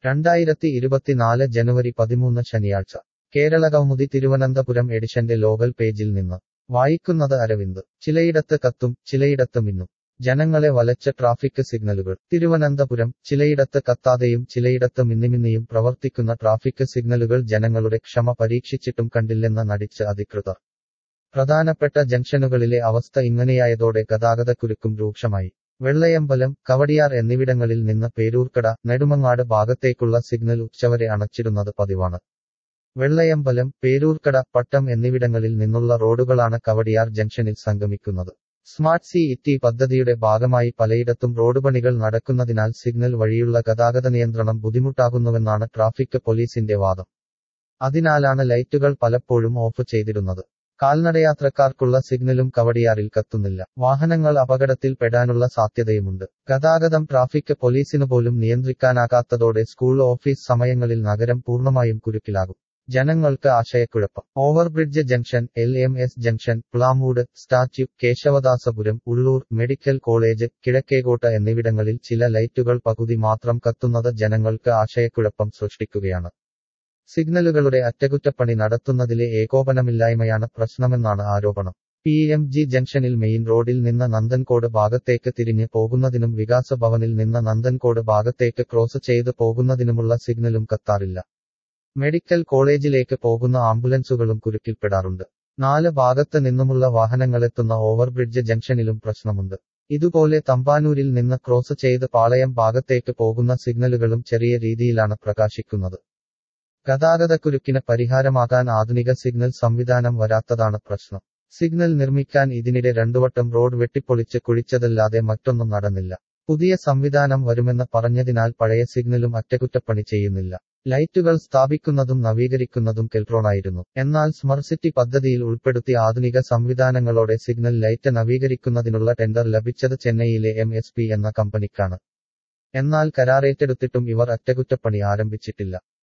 രണ്ടായിരത്തി ഇരുപത്തിനാല് ജനുവരി പതിമൂന്ന് ശനിയാഴ്ച കേരളകൗമുദി തിരുവനന്തപുരം എഡിഷന്റെ ലോകൽ പേജിൽ നിന്ന് വായിക്കുന്നത് അരവിന്ദ് ചിലയിടത്ത് കത്തും ചിലയിടത്ത് മിന്നും ജനങ്ങളെ വലച്ച ട്രാഫിക് സിഗ്നലുകൾ തിരുവനന്തപുരം ചിലയിടത്ത് കത്താതെയും ചിലയിടത്ത് മിന്നിമിന്നിയും പ്രവർത്തിക്കുന്ന ട്രാഫിക് സിഗ്നലുകൾ ജനങ്ങളുടെ ക്ഷമ പരീക്ഷിച്ചിട്ടും കണ്ടില്ലെന്ന് നടിച്ച് അധികൃതർ പ്രധാനപ്പെട്ട ജംഗ്ഷനുകളിലെ അവസ്ഥ ഇങ്ങനെയായതോടെ ഗതാഗതക്കുരുക്കും രൂക്ഷമായി വെള്ളയമ്പലം കവടിയാർ എന്നിവിടങ്ങളിൽ നിന്ന് പേരൂർക്കട നെടുമങ്ങാട് ഭാഗത്തേക്കുള്ള സിഗ്നൽ ഉച്ചവരെ അണച്ചിടുന്നത് പതിവാണ് വെള്ളയമ്പലം പേരൂർക്കട പട്ടം എന്നിവിടങ്ങളിൽ നിന്നുള്ള റോഡുകളാണ് കവടിയാർ ജംഗ്ഷനിൽ സംഗമിക്കുന്നത് സ്മാർട്ട് സി ഇറ്റി പദ്ധതിയുടെ ഭാഗമായി പലയിടത്തും റോഡ് പണികൾ നടക്കുന്നതിനാൽ സിഗ്നൽ വഴിയുള്ള ഗതാഗത നിയന്ത്രണം ബുദ്ധിമുട്ടാകുന്നുവെന്നാണ് ട്രാഫിക് പോലീസിന്റെ വാദം അതിനാലാണ് ലൈറ്റുകൾ പലപ്പോഴും ഓഫ് ചെയ്തിരുന്നത് കാൽനടയാത്രക്കാർക്കുള്ള സിഗ്നലും കവടിയാറിൽ കത്തുന്നില്ല വാഹനങ്ങൾ അപകടത്തിൽ പെടാനുള്ള സാധ്യതയുമുണ്ട് ഗതാഗതം ട്രാഫിക് പോലീസിനു പോലും നിയന്ത്രിക്കാനാകാത്തതോടെ സ്കൂൾ ഓഫീസ് സമയങ്ങളിൽ നഗരം പൂർണ്ണമായും കുരുക്കിലാകും ജനങ്ങൾക്ക് ആശയക്കുഴപ്പം overbridge junction L M S junction Plamoodu statue Kesavadasapuram Ulloor medical college Kizhakkekotta എന്നിവിടങ്ങളിൽ ചില ലൈറ്റുകൾ പകുതി മാത്രം കത്തുന്നത് ജനങ്ങൾക്ക് ആശയക്കുഴപ്പം സൃഷ്ടിക്കുകയാണ് സിഗ്നലുകളുടെ അറ്റകുറ്റപ്പണി നടത്തുന്നതിലെ ഏകോപനമില്ലായ്മയാണ് പ്രശ്നമെന്നാണ് ആരോപണം പി എം ജി ജംഗ്ഷനിൽ മെയിൻ റോഡിൽ നിന്ന് നന്ദൻകോട് ഭാഗത്തേക്ക് തിരിഞ്ഞ് പോകുന്നതിനും വികാസ ഭവനിൽ നിന്ന് നന്ദൻകോട് ഭാഗത്തേക്ക് ക്രോസ് ചെയ്ത് പോകുന്നതിനുമുള്ള സിഗ്നലും കത്താറില്ല മെഡിക്കൽ കോളേജിലേക്ക് പോകുന്ന ആംബുലൻസുകളും കുരുക്കിൽപ്പെടാറുണ്ട് നാല് ഭാഗത്ത് നിന്നുമുള്ള വാഹനങ്ങളെത്തുന്ന ഓവർബ്രിഡ്ജ് ജംഗ്ഷനിലും പ്രശ്നമുണ്ട് ഇതുപോലെ തമ്പാനൂരിൽ നിന്ന് ക്രോസ് ചെയ്ത് പാളയം ഭാഗത്തേക്ക് പോകുന്ന സിഗ്നലുകളും ചെറിയ രീതിയിലാണ് പ്രകാശിക്കുന്നത് ഗതാഗതക്കുരുക്കിന് പരിഹാരമാകാൻ ആധുനിക സിഗ്നൽ സംവിധാനം വരാത്തതാണ് പ്രശ്നം സിഗ്നൽ നിർമ്മിക്കാൻ ഇതിനിടെ രണ്ടുവട്ടം റോഡ് വെട്ടിപ്പൊളിച്ച് കുഴിച്ചതല്ലാതെ മറ്റൊന്നും നടന്നില്ല പുതിയ സംവിധാനം വരുമെന്ന് പറഞ്ഞതിനാൽ പഴയ സിഗ്നലും അറ്റകുറ്റപ്പണി ചെയ്യുന്നില്ല ലൈറ്റുകൾ സ്ഥാപിക്കുന്നതും നവീകരിക്കുന്നതും കെൽട്രോണായിരുന്നു എന്നാൽ സ്മർസിറ്റി പദ്ധതിയിൽ ഉൾപ്പെടുത്തി ആധുനിക സംവിധാനങ്ങളോടെ സിഗ്നൽ ലൈറ്റ് നവീകരിക്കുന്നതിനുള്ള ടെൻഡർ ലഭിച്ചത് ചെന്നൈയിലെ എം എന്ന കമ്പനിക്കാണ് എന്നാൽ കരാറേറ്റെടുത്തിട്ടും ഇവർ അറ്റകുറ്റപ്പണി ആരംഭിച്ചിട്ടില്ല